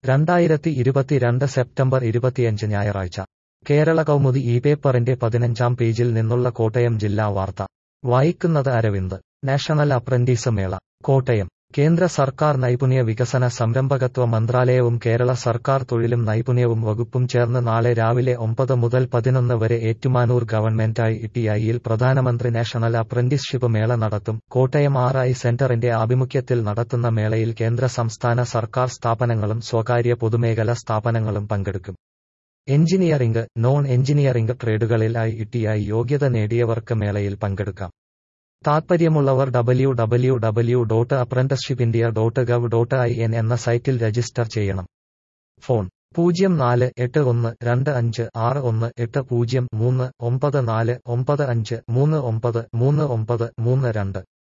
രണ്ടായിരത്തി ഇരുപത്തിരണ്ട് സെപ്റ്റംബർ ഇരുപത്തിയഞ്ച് ഞായറാഴ്ച കേരള കൗമുദി ഈ പേപ്പറിന്റെ പതിനഞ്ചാം പേജിൽ നിന്നുള്ള കോട്ടയം ജില്ലാ വാർത്ത വായിക്കുന്നത് അരവിന്ദ് നാഷണൽ അപ്രന്റീസ് മേള കോട്ടയം കേന്ദ്ര സർക്കാർ നൈപുണ്യ വികസന സംരംഭകത്വ മന്ത്രാലയവും കേരള സർക്കാർ തൊഴിലും നൈപുണ്യവും വകുപ്പും ചേർന്ന് നാളെ രാവിലെ ഒമ്പത് മുതൽ പതിനൊന്ന് വരെ ഏറ്റുമാനൂർ ഗവൺമെന്റ് ഐ ടിഐയിൽ പ്രധാനമന്ത്രി നാഷണൽ അപ്രന്റീസ്ഷിപ്പ് മേള നടത്തും കോട്ടയം ആർ ഐ സെന്ററിന്റെ ആഭിമുഖ്യത്തിൽ നടത്തുന്ന മേളയിൽ കേന്ദ്ര സംസ്ഥാന സർക്കാർ സ്ഥാപനങ്ങളും സ്വകാര്യ പൊതുമേഖലാ സ്ഥാപനങ്ങളും പങ്കെടുക്കും എഞ്ചിനീയറിംഗ് നോൺ എഞ്ചിനീയറിംഗ് ട്രേഡുകളിൽ ഐ ടിഐ യോഗ്യത നേടിയവർക്ക് മേളയിൽ പങ്കെടുക്കാം താൽപ്പര്യമുള്ളവർ W W W dot apprenticeship India dot gov dot I N എന്ന സൈറ്റിൽ രജിസ്റ്റർ ചെയ്യണം ഫോൺ പൂജ്യം നാല് എട്ട് ഒന്ന് രണ്ട് അഞ്ച് ആറ് ഒന്ന് എട്ട് പൂജ്യം മൂന്ന് ഒമ്പത് നാല് ഒമ്പത് അഞ്ച് മൂന്ന് ഒമ്പത് മൂന്ന് ഒമ്പത് മൂന്ന് രണ്ട്